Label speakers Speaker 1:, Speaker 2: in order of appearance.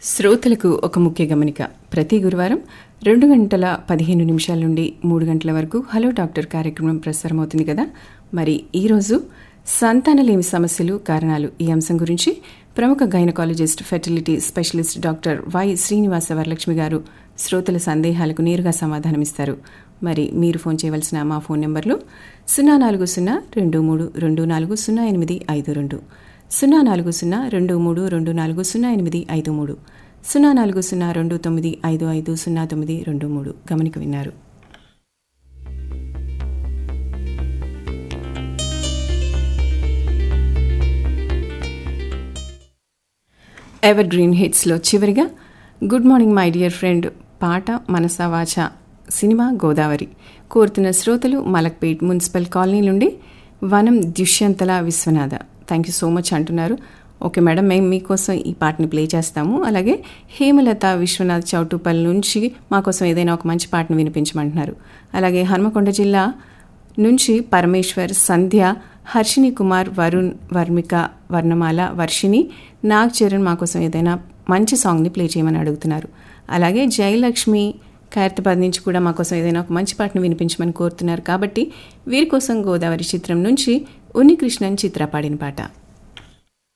Speaker 1: శ్రోతలకు ఒక ముఖ్య గమనిక ప్రతి గురువారం రెండు గంటల పదిహేను నిమిషాల నుండి మూడు గంటల వరకు హలో డాక్టర్ కార్యక్రమం ప్రసారమవుతుంది కదా మరి ఈరోజు సంతానలేమి సమస్యలు కారణాలు ఈ అంశం గురించి ప్రముఖ gynaecologist fertility specialist doctor Y Srinivasa Varalakshmi గారు శ్రోతల సందేహాలకు నేరుగా సమాధానమిస్తారు మరి మీరు ఫోన్ చేయవలసిన మా ఫోన్ నెంబర్లు సున్నా నాలుగు సున్నా రెండు మూడు రెండు నాలుగు సున్నా ఎనిమిది ఐదు రెండు సున్నా నాలుగు సున్నా రెండు మూడు రెండు నాలుగు సున్నా ఎనిమిది ఐదు మూడు సున్నా నాలుగు సున్నా రెండు తొమ్మిది ఐదు ఐదు సున్నా తొమ్మిది రెండు మూడు గమనిక విన్నారు ఎవర్ గ్రీన్ హిట్స్లో చివరిగా good morning my dear friend పాట మనసా వాచ సినిమా గోదావరి కోరుతున్న శ్రోతలు మలక్పేట్ మున్సిపల్ కాలనీ నుండి వనం దుష్యంతల Vishwanatha thank you so much అంటున్నారు ఓకే మేడం మేము మీకోసం ఈ పాటని ప్లే చేస్తాము అలాగే హేమలత విశ్వనాథ్ చౌటుపల్లి నుంచి మాకోసం ఏదైనా ఒక మంచి పాటను వినిపించమంటున్నారు అలాగే హన్మకొండ జిల్లా నుంచి పరమేశ్వర్ సంధ్య హర్షిని కుమార్ వరుణ్ వర్మిక వర్ణమాల వర్షిని నాగ్ చరణ్ మాకోసం ఏదైనా మంచి సాంగ్ని ప్లే చేయమని అడుగుతున్నారు అలాగే జయలక్ష్మి ఖైరతాబాద్ నుంచి కూడా మాకోసం ఏదైనా ఒక మంచి పాటను వినిపించమని కోరుతున్నారు కాబట్టి వీరి కోసం గోదావరి చిత్రం నుంచి ఉన్ని కృష్ణన్ చిత్ర పాడిన పాట